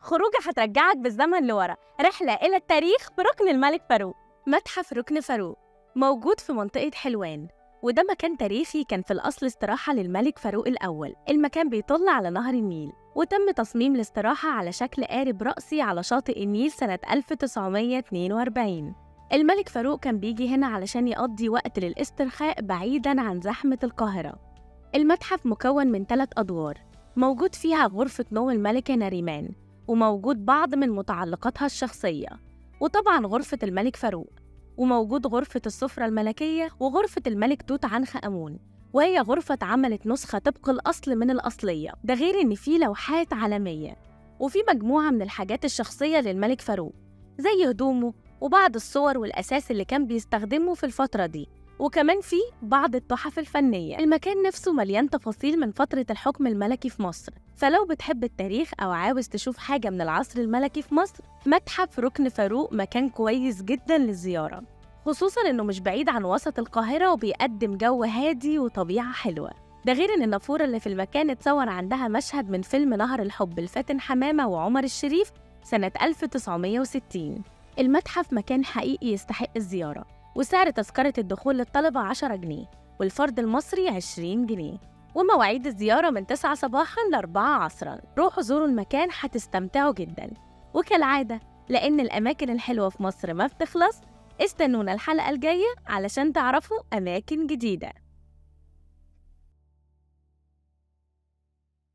خروجة هترجعك بالزمن لورا رحلة إلى التاريخ بركن الملك فاروق متحف ركن فاروق موجود في منطقة حلوان وده مكان تاريخي كان في الأصل استراحة للملك فاروق الأول المكان بيطل على نهر النيل وتم تصميم الاستراحة على شكل قارب رأسي على شاطئ النيل سنة 1942 الملك فاروق كان بيجي هنا علشان يقضي وقت للاسترخاء بعيداً عن زحمة القاهرة المتحف مكون من ثلاث أدوار موجود فيها غرفة نوم الملكة ناريمان وموجود بعض من متعلقاتها الشخصية وطبعا غرفة الملك فاروق وموجود غرفة السفرة الملكية وغرفة الملك توت عنخ آمون وهي غرفة اتعملت نسخة طبق الأصل من الأصلية ده غير إن في لوحات عالمية وفي مجموعة من الحاجات الشخصية للملك فاروق زي هدومه وبعض الصور والأساس اللي كان بيستخدمه في الفترة دي وكمان في بعض التحف الفنية المكان نفسه مليان تفاصيل من فترة الحكم الملكي في مصر فلو بتحب التاريخ أو عاوز تشوف حاجة من العصر الملكي في مصر متحف ركن فاروق مكان كويس جدا للزيارة خصوصا إنه مش بعيد عن وسط القاهرة وبيقدم جو هادي وطبيعة حلوة ده غير إن النافورة اللي في المكان اتصور عندها مشهد من فيلم نهر الحب لفاتن حمامة وعمر الشريف سنة 1960 المتحف مكان حقيقي يستحق الزيارة وسعر تذكرة الدخول للطلبة 10 جنيه والفرد المصري 20 جنيه ومواعيد الزيارة من 9 صباحا ل 4 عصرا روحوا زوروا المكان هتستمتعوا جدا وكالعادة لأن الأماكن الحلوة في مصر ما بتخلص استنونا الحلقة الجاية علشان تعرفوا أماكن جديدة